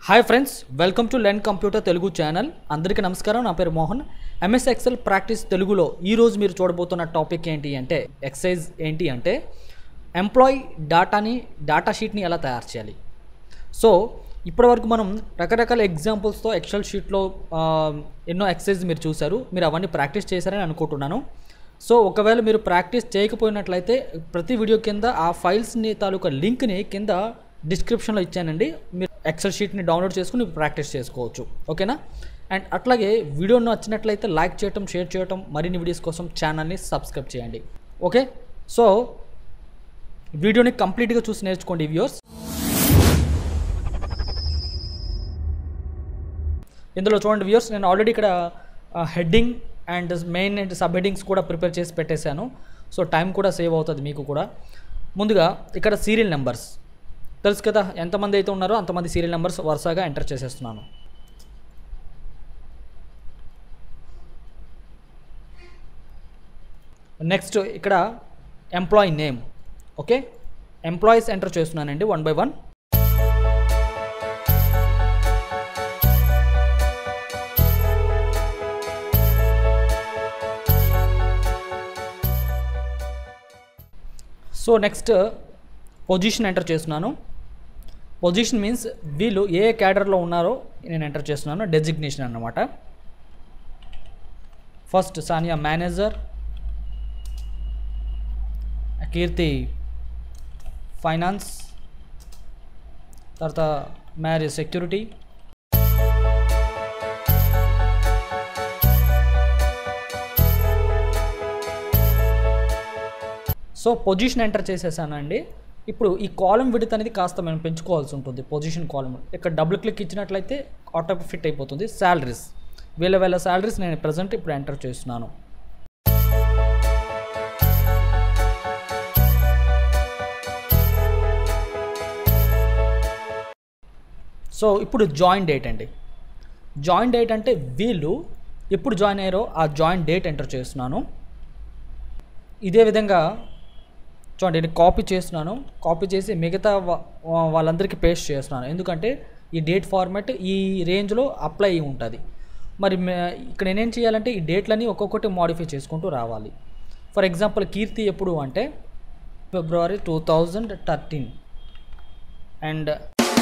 hi friends welcome to Len computer Telugu channel అందరికీ నమస్కారం నా పేరు మోహన్ ఎంఎస్ ఎక్సెల్ ప్రాక్టీస్ తెలుగులో ఈరోజు మీరు చూడబోతున్న టాపిక్ ఏంటి అంటే ఎక్సైజ్ ఏంటి అంటే ఎంప్లాయీ డాటాని డాటా షీట్ని ఎలా తయారు చేయాలి సో ఇప్పటివరకు మనం రకరకాల ఎగ్జాంపుల్స్తో ఎక్సెల్ షీట్లో ఆ, ఎన్నో ఎక్సైజ్ మీరు చూశారు మీరు అవన్నీ ప్రాక్టీస్ చేశారని అనుకుంటున్నాను సో ఒకవేళ మీరు ప్రాక్టీస్ చేయకపోయినట్లయితే ప్రతి వీడియో కింద ఆ ఫైల్స్ని తాలూకా లింక్ని కింద డిస్క్రిప్షన్లో ఇచ్చానండి మీరు ఎక్సెల్ షీట్ని డౌన్లోడ్ చేసుకుని ప్రాక్టీస్ చేసుకోవచ్చు ఓకేనా అండ్ అట్లాగే వీడియో నచ్చినట్లయితే లైక్ చేయటం షేర్ చేయటం మరిన్ని వీడియోస్ కోసం ఛానల్ని సబ్స్క్రైబ్ చేయండి ఓకే సో వీడియోని కంప్లీట్గా చూసి నేర్చుకోండి వ్యూవర్స్ ఇందులో చూడండి వ్యూర్స్ నేను ఆల్రెడీ ఇక్కడ heading and main and sub headings కూడా ప్రిపేర్ చేసి పెట్టేశాను సో టైం కూడా సేవ్ అవుతుంది మీకు కూడా ముందుగా ఇక్కడ సీరియల్ నెంబర్స్ తెలుసు కదా ఎంతమంది అయితే ఉన్నారో అంతమంది సీరియల్ నెంబర్స్ వరుసగా ఎంటర్ చేసేస్తున్నాను నెక్స్ట్ ఇక్కడ employee name okay employees enter చేస్తున్నానండి one by one so next position enter చేస్తున్నాను పొజిషన్ మీన్స్ వీళ్ళు ఏ క్యాడర్లో ఉన్నారో నేను ఎంటర్ చేస్తున్నాను డెసిగ్నేషన్ అన్నమాట first Sania manager Keerthi finance తర్వాత marriage security so position enter చేసేసానండి ఇప్పుడు ఈ కాలం విడత్ అనేది కాస్త మనం పెంచుకోవాల్సి ఉంటుంది పొజిషన్ కాలం ఇక్కడ డబుల్ క్లిక్ ఇచ్చినట్లయితే ఆటో ఫిట్ అయిపోతుంది శాలరీస్ వీళ్ళ వీళ్ళ శాలరీస్ నేను ప్రజెంట్ ఇప్పుడు ఎంటర్ చేస్తున్నాను సో ఇప్పుడు జాయిన్ డేట్ అండి జాయిన్ డేట్ అంటే వీళ్ళు ఎప్పుడు జాయిన్ అయ్యారో ఆ జాయిన్ డేట్ ఎంటర్ చేస్తున్నాను ఇదే విధంగా చూడండి నేను కాపీ చేస్తున్నాను కాపీ చేసి మిగతా వా- వా- వాళ్ళందరికీ పేస్ట్ చేస్తున్నాను ఎందుకంటే ఈ డేట్ ఫార్మాట్ ఈ రేంజ్లో అప్లై అయి ఉంటుంది మరి మే- ఇక్కడ నేనేం చేయాలంటే ఈ డేట్లని ఒక్కొక్కటి మాడిఫై చేసుకుంటూ రావాలి ఫర్ ఎగ్జాంపుల్ కీర్తి ఎప్పుడు అంటే February two thousand thirteen and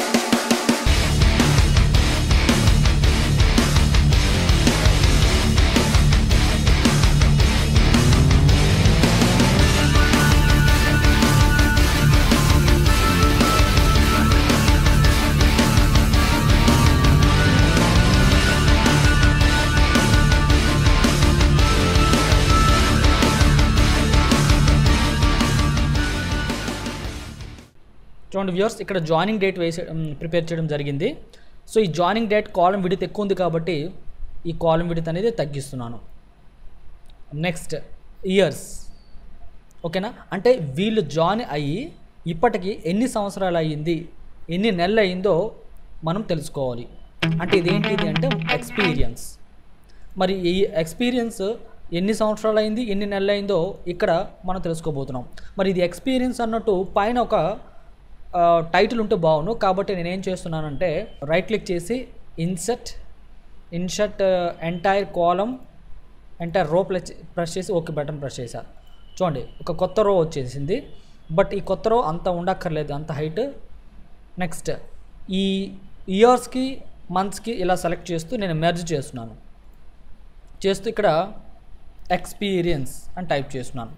చూడండి వ్యూవర్స్ ఇక్కడ జాయినింగ్ డేట్ వేసే ప్రిపేర్ చేయడం జరిగింది సో ఈ జాయినింగ్ డేట్ కాలం విడిత్ ఎక్కువ ఉంది కాబట్టి ఈ కాలం విడిత్ అనేది తగ్గిస్తున్నాను నెక్స్ట్ ఇయర్స్ ఓకేనా అంటే వీళ్ళు జాయిన్ అయ్యి ఇప్పటికి ఎన్ని సంవత్సరాలు అయ్యింది ఎన్ని నెలలు అయిందో మనం తెలుసుకోవాలి అంటే ఇదేంటిది అంటే ఎక్స్పీరియన్స్ మరి ఈ ఎక్స్పీరియన్స్ ఎన్ని సంవత్సరాలు అయింది ఎన్ని నెలలు అయిందో ఇక్కడ మనం తెలుసుకోబోతున్నాం మరి ఇది ఎక్స్పీరియన్స్ అన్నట్టు పైన ఒక ఆ, టైటిల్ ఉంటే బాగును కాబట్టి నేను ఏం చేస్తున్నానంటే రైట్ క్లిక్ చేసి insert insert entire column entire row plus press చేసి ఓకే బటన్ ప్రెస్ చేశా చూడండి ఒక కొత్త రో వచ్చేసింది బట్ ఈ కొత్త రో అంత ఉండక్కర్లేదు అంత హైట్ నెక్స్ట్ ఈ ఇయర్స్కి మంత్స్కి ఇలా సెలెక్ట్ చేస్తూ నేను మెర్జ్ చేస్తున్నాను చేస్తూ ఇక్కడ ఎక్స్పీరియన్స్ అని టైప్ చేస్తున్నాను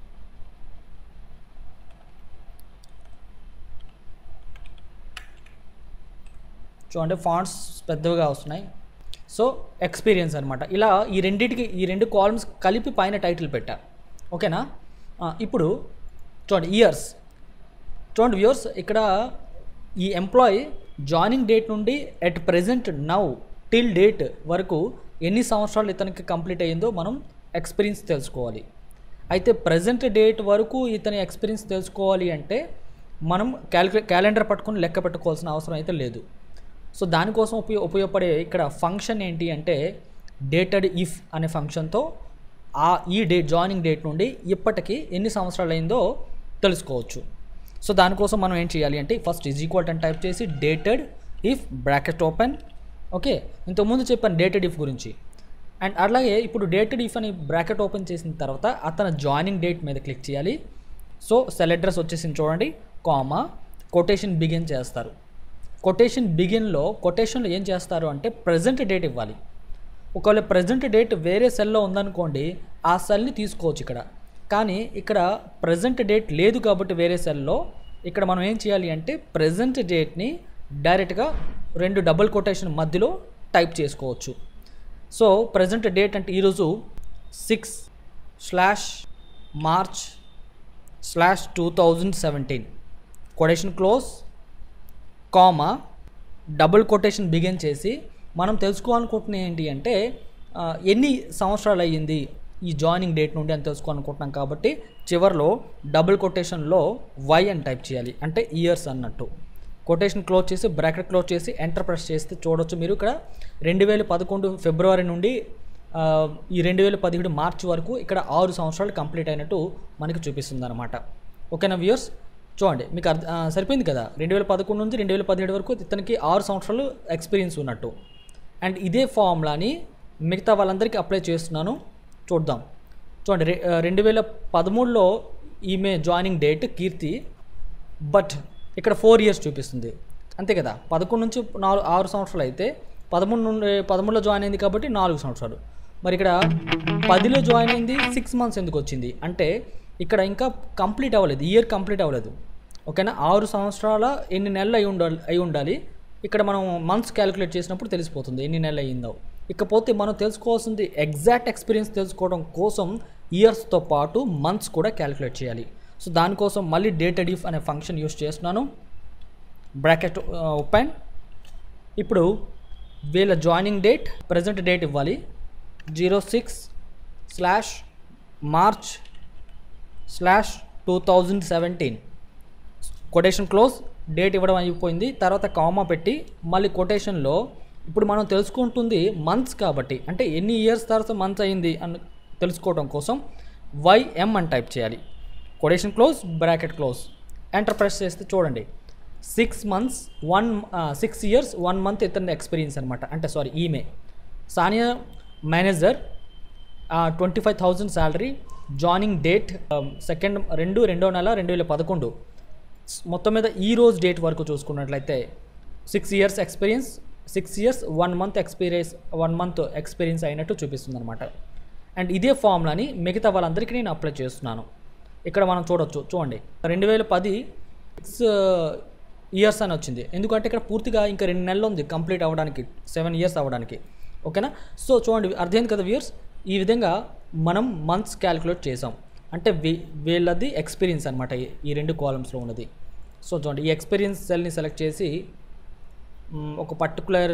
చూడండి ఫాంట్స్ పెద్దవిగా వస్తున్నాయి సో ఎక్స్పీరియన్స్ అనమాట ఇలా ఈ రెండింటికి ఈ రెండు కాలమ్స్ కలిపి పైన టైటిల్ పెట్టా ఓకేనా ఆ, ఇప్పుడు చూడండి ఇయర్స్ చూడండి వ్యూర్స్ ఇక్కడ ఈ ఎంప్లాయీ జాయినింగ్ డేట్ నుండి at present now till date వరకు ఎన్ని సంవత్సరాలు ఇతనికి కంప్లీట్ అయ్యిందో మనం ఎక్స్పీరియన్స్ తెలుసుకోవాలి అయితే ప్రజెంట్ డేట్ వరకు ఇతని ఎక్స్పీరియన్స్ తెలుసుకోవాలి అంటే మనం క్యాలిక్యులే క్యాలెండర్ పట్టుకొని లెక్క పెట్టుకోవాల్సిన అవసరం అయితే లేదు సో దానికోసం ఉపయోగ ఉపయోగపడే ఇక్కడ ఫంక్షన్ ఏంటి అంటే డేటెడ్ ఇఫ్ అనే ఫంక్షన్తో ఆ ఈ డేట్ జాయినింగ్ డేట్ నుండి ఇప్పటికి ఎన్ని సంవత్సరాలు అయిందో తెలుసుకోవచ్చు సో దానికోసం మనం ఏం చేయాలి అంటే ఫస్ట్ ఈజ్ ఈక్వల్ అని టైప్ చేసి dated if bracket open okay ఇంతకుముందు చెప్పాను డేటెడ్ ఇఫ్ గురించి అండ్ అలాగే ఇప్పుడు డేటెడ్ ఇఫ్ అని బ్రాకెట్ ఓపెన్ చేసిన తర్వాత అతను జాయినింగ్ డేట్ మీద క్లిక్ చేయాలి సో సెల్ అడ్రస్ వచ్చేసింది చూడండి కామా కొటేషన్ బిగిన్ చేస్తారు కొటేషన్ బిగిన్లో కొటేషన్లో ఏం చేస్తారు అంటే ప్రజెంట్ డేట్ ఇవ్వాలి ఒకవేళ ప్రజెంట్ డేట్ వేరే సెల్లో ఉందనుకోండి ఆ సెల్ని తీసుకోవచ్చు ఇక్కడ కానీ ఇక్కడ ప్రజెంట్ డేట్ లేదు కాబట్టి వేరే సెల్లో ఇక్కడ మనం ఏం చేయాలి అంటే ప్రజెంట్ డేట్ని డైరెక్ట్గా రెండు డబుల్ కొటేషన్ మధ్యలో టైప్ చేసుకోవచ్చు సో ప్రజెంట్ డేట్ అంటే ఈరోజు six slash March slash two thousand seventeen quotation close comma double quotation begin చేసి మనం తెలుసుకోవాలనుకుంటున్న ఏంటి అంటే ఆ, ఎన్ని సంవత్సరాలు అయ్యింది ఈ జాయినింగ్ డేట్ నుండి అని తెలుసుకోవాలనుకుంటున్నాం కాబట్టి చివరిలో డబుల్ కొటేషన్లో వై అని టైప్ చేయాలి అంటే ఇయర్స్ అన్నట్టు కొటేషన్ క్లోజ్ చేసి బ్రాకెట్ క్లోజ్ చేసి ఎంటర్ ప్రెస్ చేస్తే చూడొచ్చు మీరు ఇక్కడ రెండు వేల పదకొండు ఫిబ్రవరి నుండి ఆ, ఈ రెండు వేల పదిహేడు మార్చి వరకు ఇక్కడ ఆరు సంవత్సరాలు కంప్లీట్ అయినట్టు మనకి చూపిస్తుంది అనమాట ఓకేనా వ్యూయర్స్ చూడండి మీకు అర్థ ఆ, సరిపోయింది కదా రెండు వేల పదకొండు నుంచి రెండు వేల పదిహేడు వరకు ఇతనికి ఆరు సంవత్సరాలు ఎక్స్పీరియన్స్ ఉన్నట్టు అండ్ ఇదే ఫార్ములాని మిగతా వాళ్ళందరికీ అప్లై చేస్తున్నాను చూద్దాం చూడండి రె- ఆ, రెండు వేల పదమూడులో ఈమె జాయినింగ్ డేట్ కీర్తి బట్ ఇక్కడ ఫోర్ ఇయర్స్ చూపిస్తుంది అంతే కదా పదకొండు నుంచి నాలుగు ఆరు సంవత్సరాలు అయితే పదమూడు నుండి పదమూడులో జాయిన్ అయింది కాబట్టి నాలుగు సంవత్సరాలు మరి ఇక్కడ పదిలో జాయిన్ అయింది సిక్స్ మంత్స్ ఎందుకు వచ్చింది అంటే ఇక్కడ ఇంకా కంప్లీట్ అవ్వలేదు ఇయర్ కంప్లీట్ అవ్వలేదు ఓకేనా ఆరు సంవత్సరాల ఎన్ని నెలలు అయి ఉండాలి అయి ఉండాలి ఇక్కడ మనం మంత్స్ క్యాలిక్యులేట్ చేసినప్పుడు తెలిసిపోతుంది ఎన్ని నెలలు అయ్యిందో ఇకపోతే మనం తెలుసుకోవాల్సింది ఎగ్జాక్ట్ ఎక్స్పీరియన్స్ తెలుసుకోవడం కోసం ఇయర్స్తో పాటు మంత్స్ కూడా క్యాలిక్యులేట్ చేయాలి సో దానికోసం మళ్ళీ డేటెడ్ ఇఫ్ అనే ఫంక్షన్ యూస్ చేస్తున్నాను బ్రాకెట్ ఓపెన్ ఇప్పుడు వీళ్ళ జాయినింగ్ డేట్ ప్రజెంట్ డేట్ ఇవ్వాలి zero six slash March slash two thousand seventeen quotation close date ఇవ్వడం అయిపోయింది తర్వాత కామా పెట్టి మళ్ళీ కొటేషన్లో ఇప్పుడు మనం తెలుసుకుంటుంది మంత్స్ కాబట్టి అంటే ఎన్ని ఇయర్స్ తర్వాత మంత్స్ అయింది అని తెలుసుకోవడం కోసం వైఎం అని టైప్ చేయాలి quotation close bracket close enter press చేస్తే చూడండి six months one six years one month ఇతని ఎక్స్పీరియన్స్ అనమాట అంటే సారీ ఈమె Sania manager twenty five thousand salary joining date second రెండు రెండో నెల రెండు వేల పదకొండు మొత్తం మీద ఈ రోజు డేట్ వరకు చూసుకున్నట్లయితే six years experience six years one month experience one month experience అయినట్టు చూపిస్తుంది అనమాట అండ్ ఇదే ఫార్ములాని మిగతా వాళ్ళందరికీ నేను అప్లై చేస్తున్నాను ఇక్కడ మనం చూడొచ్చు చూడండి రెండు వేల పది సిక్స్ ఇయర్స్ అని వచ్చింది ఎందుకంటే ఇక్కడ పూర్తిగా ఇంకా రెండు నెలలు ఉంది కంప్లీట్ అవ్వడానికి సెవెన్ ఇయర్స్ అవ్వడానికి ఓకేనా సో చూడండి అర్థమైంది కదా వ్యూయర్స్ ఈ విధంగా మనం మంత్స్ క్యాలిక్యులేట్ చేసాం అంటే వీ వీళ్ళది ఎక్స్పీరియన్స్ అనమాట ఈ రెండు కాలమ్స్లో ఉన్నది సో చూడండి ఈ ఎక్స్పీరియన్స్ సెల్ని సెలెక్ట్ చేసి మ్, ఒక పర్టికులర్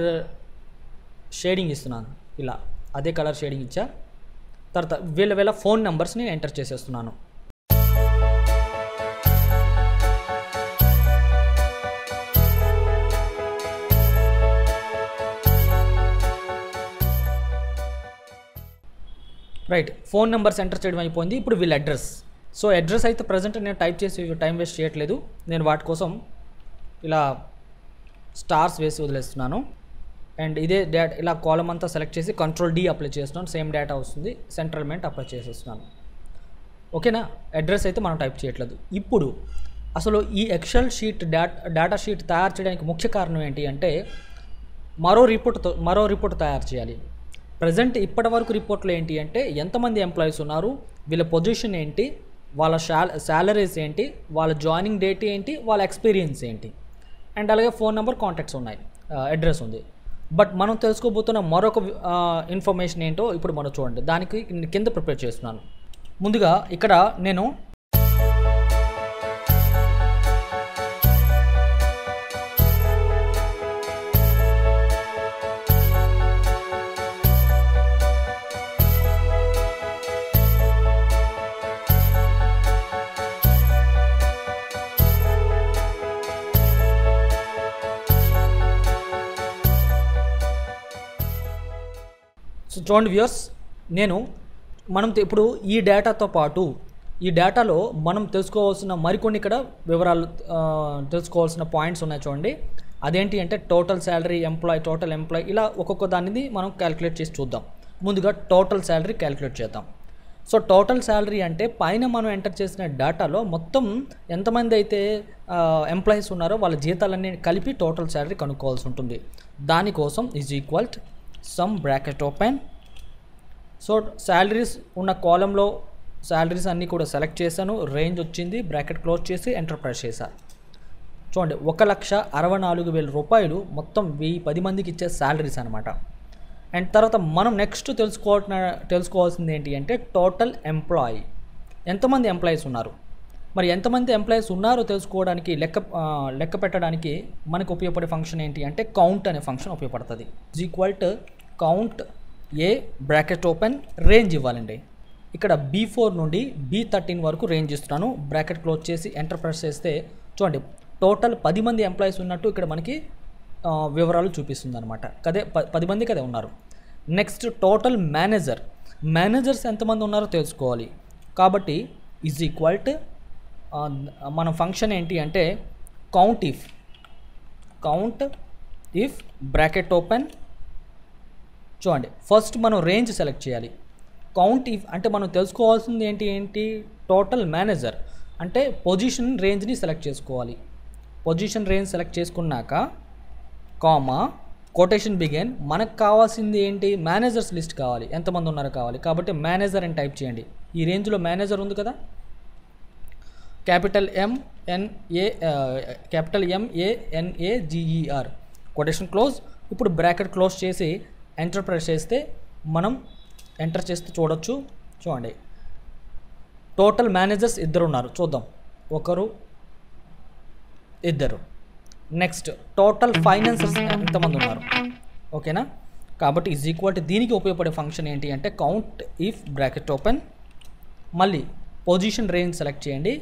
షేడింగ్ ఇస్తున్నాను ఇలా అదే కలర్ షేడింగ్ ఇచ్చా తర్వాత వీళ్ళ వీళ్ళ ఫోన్ నెంబర్స్ నేను ఎంటర్ చేసేస్తున్నాను రైట్ ఫోన్ నెంబర్స్ ఎంటర్ చేయడం అయిపోయింది ఇప్పుడు వీళ్ళ అడ్రస్ సో అడ్రస్ అయితే ప్రజెంట్ నేను టైప్ చేసి టైం వేస్ట్ చేయట్లేదు నేను వాటి కోసం ఇలా స్టార్స్ వేసి వదిలేస్తున్నాను అండ్ ఇదే డేటా ఇలా కాలం అంతా సెలెక్ట్ చేసి కంట్రోల్ డి అప్లై చేస్తున్నాను సేమ్ డేటా వస్తుంది సెంట్రల్మెంట్ అప్లై చేసేస్తున్నాను ఓకేనా అడ్రస్ అయితే మనం టైప్ చేయట్లేదు ఇప్పుడు అసలు ఈ Excel sheet data data sheet తయారు చేయడానికి ముఖ్య కారణం ఏంటి అంటే మరో రిపోర్ట్ మరో రిపోర్ట్ తయారు చేయాలి ప్రజెంట్ ఇప్పటి వరకు రిపోర్ట్లో ఏంటి అంటే ఎంతమంది ఎంప్లాయీస్ ఉన్నారు వీళ్ళ పొజిషన్ ఏంటి వాళ్ళ శాల శాలరీస్ ఏంటి వాళ్ళ జాయినింగ్ డేట్ ఏంటి వాళ్ళ ఎక్స్పీరియన్స్ ఏంటి అండ్ అలాగే ఫోన్ నెంబర్ కాంటాక్ట్స్ ఉన్నాయి అడ్రస్ ఉంది బట్ మనం తెలుసుకోబోతున్న మరొక ఇన్ఫర్మేషన్ ఏంటో ఇప్పుడు మనం చూడండి దానికి నేను కింద ప్రిపేర్ చేస్తున్నాను ముందుగా ఇక్కడ నేను సో చూడండి వ్యూయర్స్ నేను మనం తె- ఇప్పుడు ఈ డేటాతో పాటు ఈ డేటాలో మనం తెలుసుకోవాల్సిన మరికొన్ని ఇక్కడ వివరాలు ఆ, తెలుసుకోవాల్సిన పాయింట్స్ ఉన్నాయి చూడండి అదేంటి అంటే total salary employee total employee ఇలా ఒక్కొక్క దానిని మనం క్యాలిక్యులేట్ చేసి చూద్దాం ముందుగా టోటల్ శాలరీ క్యాలిక్యులేట్ చేద్దాం సో టోటల్ శాలరీ అంటే పైన మనం ఎంటర్ చేసిన డేటాలో మొత్తం ఎంతమంది అయితే ఎంప్లాయీస్ ఉన్నారో వాళ్ళ జీతాలన్నీ కలిపి టోటల్ శాలరీ కనుక్కోవాల్సి ఉంటుంది దానికోసం is equal sum bracket open so salaries ఉన్న కాలంలో శాలరీస్ అన్నీ కూడా సెలెక్ట్ చేశాను రేంజ్ వచ్చింది బ్రాకెట్ క్లోజ్ చేసి ఎంటర్ ప్రెస్ చేశాను చూడండి ఒక లక్ష అరవై నాలుగు వేల రూపాయలు మొత్తం వెయ్యి పది మందికి ఇచ్చే శాలరీస్ అనమాట అండ్ తర్వాత మనం నెక్స్ట్ తెలుసుకోవాల్సిన తెలుసుకోవాల్సింది ఏంటి అంటే టోటల్ ఎంప్లాయీ ఎంతమంది ఎంప్లాయీస్ ఉన్నారు మరి ఎంతమంది ఎంప్లాయీస్ ఉన్నారో తెలుసుకోవడానికి లెక్క ఆ, లెక్క పెట్టడానికి మనకు ఉపయోగపడే ఫంక్షన్ ఏంటి అంటే కౌంట్ అనే ఫంక్షన్ ఉపయోగపడుతుంది is equal to count A bracket open range ఇవ్వాలండి ఇక్కడ బీ ఫోర్ నుండి బీ థర్టీన్ వరకు రేంజ్ ఇస్తున్నాను బ్రాకెట్ క్లోజ్ చేసి ఎంటర్ ప్రెస్ చేస్తే చూడండి టోటల్ పది మంది ఎంప్లాయీస్ ఉన్నట్టు ఇక్కడ మనకి ఆ, వివరాలు చూపిస్తుంది అనమాట కదే ప- పది మంది కదే ఉన్నారు నెక్స్ట్ టోటల్ మేనేజర్ మేనేజర్స్ ఎంతమంది ఉన్నారో తెలుసుకోవాలి కాబట్టి ఈజ్ ఈక్వల్ టు మన ఫంక్షన్ ఏంటి అంటే count if count if bracket open చూడండి ఫస్ట్ మనం రేంజ్ సెలెక్ట్ చేయాలి కౌంట్ ఇఫ్ అంటే మనం తెలుసుకోవాల్సింది ఏంటి ఏంటి టోటల్ మేనేజర్ అంటే పొజిషన్ రేంజ్ని సెలెక్ట్ చేసుకోవాలి పొజిషన్ రేంజ్ సెలెక్ట్ చేసుకున్నాక కామా కొటేషన్ బిగెన్ మనకు కావాల్సింది ఏంటి మేనేజర్స్ లిస్ట్ కావాలి ఎంతమంది ఉన్నారో కావాలి కాబట్టి మేనేజర్ అని టైప్ చేయండి ఈ రేంజ్లో మేనేజర్ ఉంది కదా capital M NA capital MANA GER quotation close ఇప్పుడు బ్రాకెట్ క్లోజ్ చేసి ఎంటర్ ప్రెస్ చేస్తే మనం ఎంటర్ చేస్తే చూడొచ్చు చూడండి టోటల్ మేనేజర్స్ ఇద్దరు ఉన్నారు చూద్దాం ఒకరు ఇద్దరు నెక్స్ట్ టోటల్ ఫైనాన్సర్స్ ఎంతమంది ఉన్నారు ఓకేనా కాబట్టి ఈజ్ ఈక్వల్ టు దీనికి ఉపయోగపడే ఫంక్షన్ ఏంటి అంటే కౌంట్ ఇఫ్ బ్రాకెట్ ఓపెన్ మళ్ళీ పొజిషన్ రేంజ్ సెలెక్ట్ చేయండి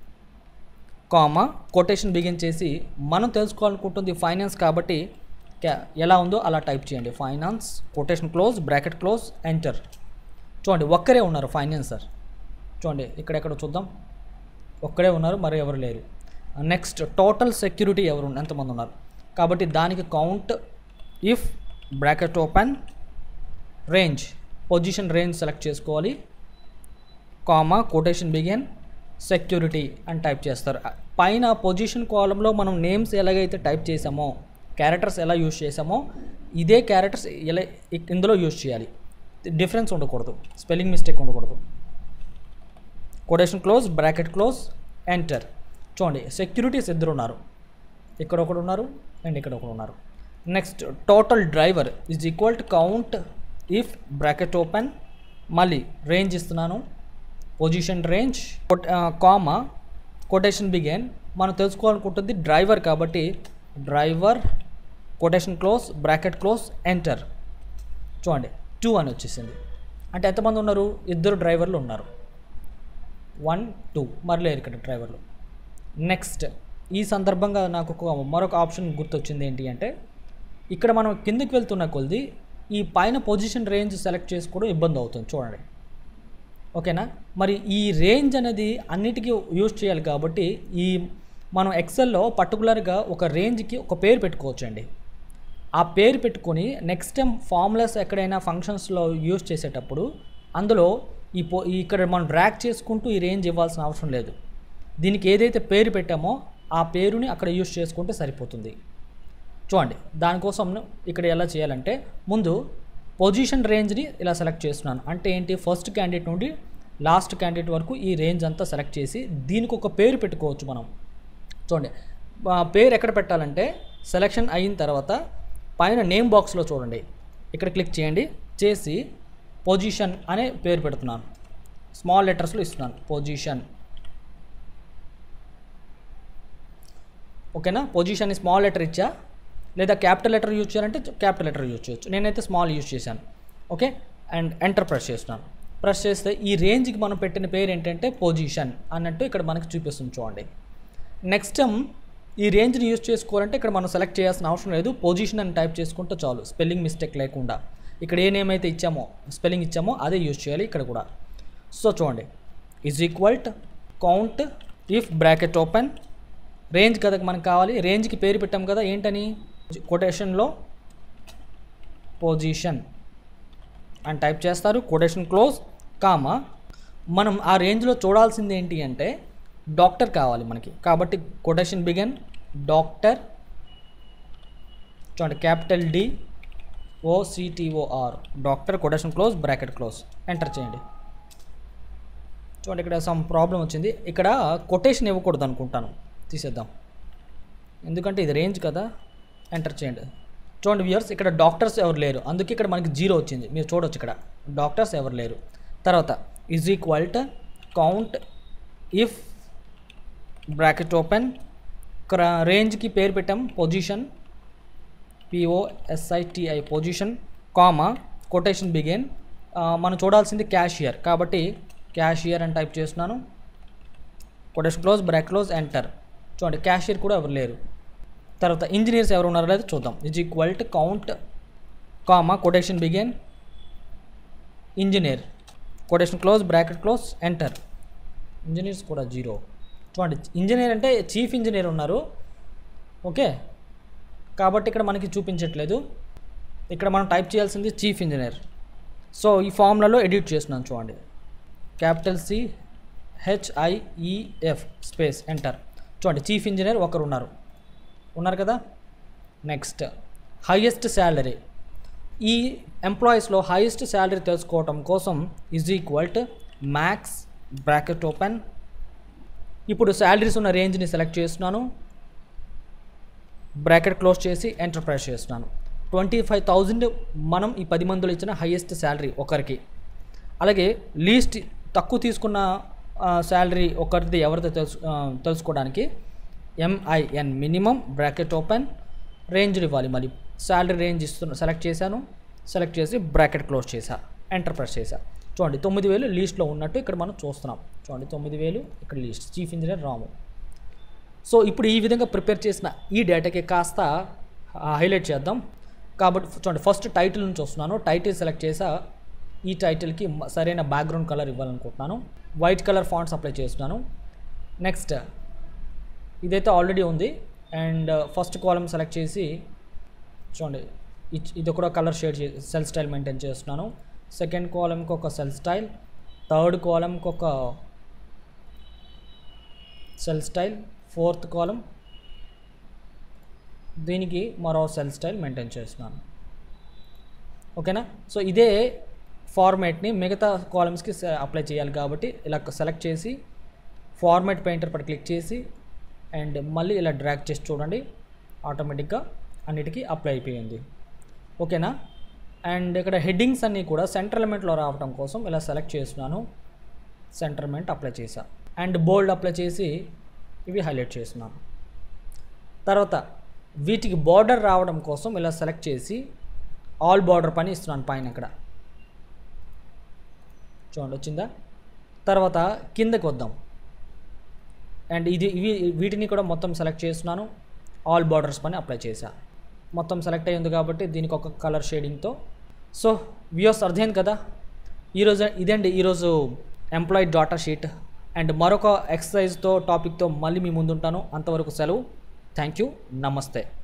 కామా కొటేషన్ బిగిన్ చేసి మనం తెలుసుకోవాలనుకుంటుంది ఫైనాన్స్ కాబట్టి క్యా ఎలా ఉందో అలా టైప్ చేయండి finance quotation close bracket close enter చూడండి ఒక్కరే ఉన్నారు ఫైనాన్సర్ చూడండి ఇక్కడెక్కడ చూద్దాం ఒక్కడే ఉన్నారు మరి ఎవరు లేరు నెక్స్ట్ టోటల్ సెక్యూరిటీ ఎవరు ఉన్న- ఎంతమంది ఉన్నారు కాబట్టి దానికి count if bracket open range position range select చేసుకోవాలి కామా కొటేషన్ బిగిన్ సెక్యూరిటీ అని టైప్ చేస్తారు పైన పొజిషన్ కాలంలో మనం నేమ్స్ ఎలాగైతే టైప్ చేసామో క్యారెక్టర్స్ ఎలా యూజ్ చేసామో ఇదే క్యారెక్టర్స్ ఎలా ఇక్- ఇందులో యూజ్ చేయాలి డిఫరెన్స్ ఉండకూడదు స్పెల్లింగ్ మిస్టేక్ ఉండకూడదు quotation close bracket close enter చూడండి సెక్యూరిటీస్ ఇద్దరు ఉన్నారు ఇక్కడ ఒకడు ఉన్నారు అండ్ ఇక్కడ ఒకడు ఉన్నారు next total driver is equal to count if bracket open మళ్ళీ రేంజ్ ఇస్తున్నాను position range comma quotation begin మనం తెలుసుకోవాలనుకుంటుంది డ్రైవర్ కాబట్టి driver quotation close bracket close enter చూడండి టూ అని వచ్చేసింది అంటే ఎంతమంది ఉన్నారు ఇద్దరు డ్రైవర్లు ఉన్నారు వన్ టూ మరి లేరు ఇక్కడ డ్రైవర్లు నెక్స్ట్ ఈ సందర్భంగా నాకు ఒక మరొక ఆప్షన్ గుర్తొచ్చింది ఏంటి అంటే ఇక్కడ మనం కిందకి వెళ్తున్న కొద్ది ఈ పైన పొజిషన్ రేంజ్ సెలెక్ట్ చేసుకోవడం ఇబ్బంది అవుతుంది చూడండి ఓకేనా మరి ఈ రేంజ్ అనేది అన్నిటికీ యూజ్ చేయాలి కాబట్టి ఈ మనం ఎక్సెల్లో పర్టికులర్గా ఒక రేంజ్కి ఒక పేరు పెట్టుకోవచ్చండి ఆ పేరు పెట్టుకొని నెక్స్ట్ టైం ఫార్ములాస్ ఎక్కడైనా ఫంక్షన్స్లో యూజ్ చేసేటప్పుడు అందులో ఈ పో ఈ ఇక్కడ మనం డ్రాక్ చేసుకుంటూ ఈ రేంజ్ ఇవ్వాల్సిన అవసరం లేదు దీనికి ఏదైతే పేరు పెట్టామో ఆ పేరుని అక్కడ యూజ్ చేసుకుంటే సరిపోతుంది చూడండి దానికోసం ఇక్కడ ఎలా చేయాలంటే ముందు పొజిషన్ రేంజ్ని ఇలా సెలెక్ట్ చేస్తున్నాను అంటే ఏంటి ఫస్ట్ క్యాండిడేట్ నుండి లాస్ట్ క్యాండిడేట్ వరకు ఈ రేంజ్ అంతా సెలెక్ట్ చేసి దీనికి ఒక పేరు పెట్టుకోవచ్చు మనం చూడండి ఆ పేరు ఎక్కడ పెట్టాలంటే సెలెక్షన్ అయిన తర్వాత పైన నేమ్ బాక్స్లో చూడండి ఇక్కడ క్లిక్ చేయండి చేసి పొజిషన్ అనే పేరు పెడుతున్నాను స్మాల్ లెటర్స్లో ఇస్తున్నాను పొజిషన్ ఓకేనా పొజిషన్ స్మాల్ లెటర్ ఇచ్చా లేదా క్యాపిటల్ లెటర్ యూజ్ చేయాలంటే క్యాపిటల్ లెటర్ యూజ్ చేయొచ్చు నేనైతే స్మాల్ యూజ్ చేశాను ఓకే అండ్ ఎంటర్ ప్రెస్ చేస్తున్నాను ప్రెస్ చేస్తే ఈ రేంజ్కి మనం పెట్టిన పేరు ఏంటంటే పొజిషన్ అన్నట్టు ఇక్కడ మనకి చూపిస్తుంది చూడండి నెక్స్ట్ టైం ఈ రేంజ్ని యూజ్ చేసుకోవాలంటే ఇక్కడ మనం సెలెక్ట్ చేయాల్సిన అవసరం లేదు పొజిషన్ అని టైప్ చేసుకుంటే చాలు స్పెల్లింగ్ మిస్టేక్ లేకుండా ఇక్కడ ఏ నేమ్ అయితే ఇచ్చామో స్పెల్లింగ్ ఇచ్చామో అదే యూజ్ చేయాలి ఇక్కడ కూడా సో చూడండి is equal count if bracket open range కదా మనకు కావాలి రేంజ్కి పేరు పెట్టాం కదా ఏంటని కొటేషన్లో పొజిషన్ అని టైప్ చేస్తారు కొటేషన్ క్లోజ్ కామా మనం ఆ రేంజ్లో చూడాల్సింది ఏంటి అంటే డాక్టర్ కావాలి మనకి కాబట్టి కొటేషన్ బిగన్ డాక్టర్ చూడండి capital D OCTOR doctor quotation close bracket close enter చేయండి చూడండి ఇక్కడ సమ్ ప్రాబ్లం వచ్చింది ఇక్కడ కొటేషన్ ఇవ్వకూడదు అనుకుంటాను తీసేద్దాం ఎందుకంటే ఇది రేంజ్ కదా ఎంటర్ చేయండి చూడండి వ్యూయర్స్ ఇక్కడ డాక్టర్స్ ఎవరు లేరు అందుకే ఇక్కడ మనకి జీరో వచ్చింది మీరు చూడొచ్చు ఇక్కడ డాక్టర్స్ ఎవరు లేరు తర్వాత is equal to count if bracket open ఇక్కడ రేంజ్కి పేరు పెట్టాం position P O S I T I position comma quotation begin మనం చూడాల్సింది క్యాషియర్ కాబట్టి క్యాషియర్ అని టైప్ చేస్తున్నాను quotation close bracket close enter చూడండి క్యాషియర్ కూడా ఎవరు లేరు తర్వాత ఇంజనీర్స్ ఎవరు ఉన్నారో లేదో చూద్దాం is equal to count comma quotation begin engineer quotation close bracket close enter engineers కూడా జీరో చూడండి ఇంజనీర్ అంటే చీఫ్ ఇంజనీర్ ఉన్నారు ఓకే కాబట్టి ఇక్కడ మనకి చూపించట్లేదు ఇక్కడ మనం టైప్ చేయాల్సింది చీఫ్ ఇంజనీర్ సో ఈ ఫార్ములాలో ఎడిట్ చేస్తున్నాను చూడండి capital C H I E F space enter చూడండి చీఫ్ ఇంజనీర్ ఒకరు ఉన్నారు ఉన్నారు కదా నెక్స్ట్ హైయెస్ట్ శాలరీ ఈ ఎంప్లాయీస్లో హైయెస్ట్ శాలరీ తెలుసుకోవటం కోసం is equal to max bracket open ఇప్పుడు శాలరీస్ ఉన్న రేంజ్ని సెలెక్ట్ చేస్తున్నాను బ్రాకెట్ క్లోజ్ చేసి ఎంటర్ ప్రెస్ చేస్తున్నాను ట్వంటీ ఫైవ్ థౌజండ్ మనం ఈ పది మందిలో ఇచ్చిన హైయెస్ట్ శాలరీ ఒకరికి అలాగే లీస్ట్ తక్కువ తీసుకున్న శాలరీ ఒకరిది ఎవరిదో తెలుసు ఆ, తెలుసుకోవడానికి M I N minimum bracket open range ఇవ్వాలి మళ్ళీ శాలరీ రేంజ్ ఇస్తున్న సెలెక్ట్ చేశాను సెలెక్ట్ చేసి బ్రాకెట్ క్లోజ్ చేశా ఎంటర్ ప్రెస్ చేశా చూడండి తొమ్మిది వేలు లీస్ట్లో ఉన్నట్టు ఇక్కడ మనం చూస్తున్నాం చూడండి తొమ్మిది వేలు ఇక్కడ least chief engineer Ramu so ఇప్పుడు ఈ విధంగా ప్రిపేర్ చేసిన ఈ డేటాకి కాస్త హైలైట్ చేద్దాం కాబట్టి చూడండి ఫస్ట్ టైటిల్ నుంచి వస్తున్నాను టైటిల్ సెలెక్ట్ చేసా ఈ టైటిల్కి మ- సరైన బ్యాక్గ్రౌండ్ కలర్ ఇవ్వాలనుకుంటున్నాను వైట్ కలర్ ఫాంట్స్ అప్లై చేస్తున్నాను నెక్స్ట్ ఇదైతే ఆల్రెడీ ఉంది అండ్ ఫస్ట్ కాలం సెలెక్ట్ చేసి చూడండి ఇచ్- ఇది కూడా కలర్ షేడ్ చే సెల్ స్టైల్ మెయింటైన్ చేస్తున్నాను సెకండ్ కాలంకి ఒక సెల్ స్టైల్ థర్డ్ కాలంకి ఒక సెల్ స్టైల్ ఫోర్త్ కాలం దీనికి మరో సెల్ స్టైల్ మెయింటైన్ చేస్తున్నాను ఓకేనా సో ఇదే ఫార్మేట్ని మిగతా కాలమ్స్కి అప్లై చేయాలి కాబట్టి ఇలా సెలెక్ట్ చేసి ఫార్మాట్ పెయింటర్ పై క్లిక్ చేసి అండ్ మళ్ళీ ఇలా డ్రాగ్ చేసి చూడండి ఆటోమేటిక్గా అన్నిటికీ అప్లై అయిపోయింది ఓకేనా అండ్ ఇక్కడ హెడ్డింగ్స్ అన్నీ కూడా సెంటర్ ఎలిమెంట్లో రావడం కోసం ఇలా సెలెక్ట్ చేస్తున్నాను సెంటర్ ఎలిమెంట్ అప్లై చేసా అండ్ బోల్డ్ అప్లై చేసి ఇవి హైలైట్ చేస్తున్నాను తర్వాత వీటికి బార్డర్ రావడం కోసం ఇలా సెలెక్ట్ చేసి ఆల్ బార్డర్ పని ఇస్తున్నాను పైన ఇక్కడ చూడండి వచ్చిందా తర్వాత కిందకి వద్దాం అండ్ ఇది ఇవి వీటిని కూడా మొత్తం సెలెక్ట్ చేస్తున్నాను ఆల్ బార్డర్స్ పని అప్లై చేశా మొత్తం సెలెక్ట్ అయ్యింది కాబట్టి దీనికి ఒక కలర్ షేడింగ్తో సో వ్యూస్ అర్థమైంది కదా ఈరోజు ఇదండి ఈరోజు ఎంప్లాయీ డాటా షీట్ అండ్ మరొక ఎక్సర్సైజ్తో టాపిక్తో మళ్ళీ మీ ముందుంటాను అంతవరకు సెలవు థ్యాంక్ యూ నమస్తే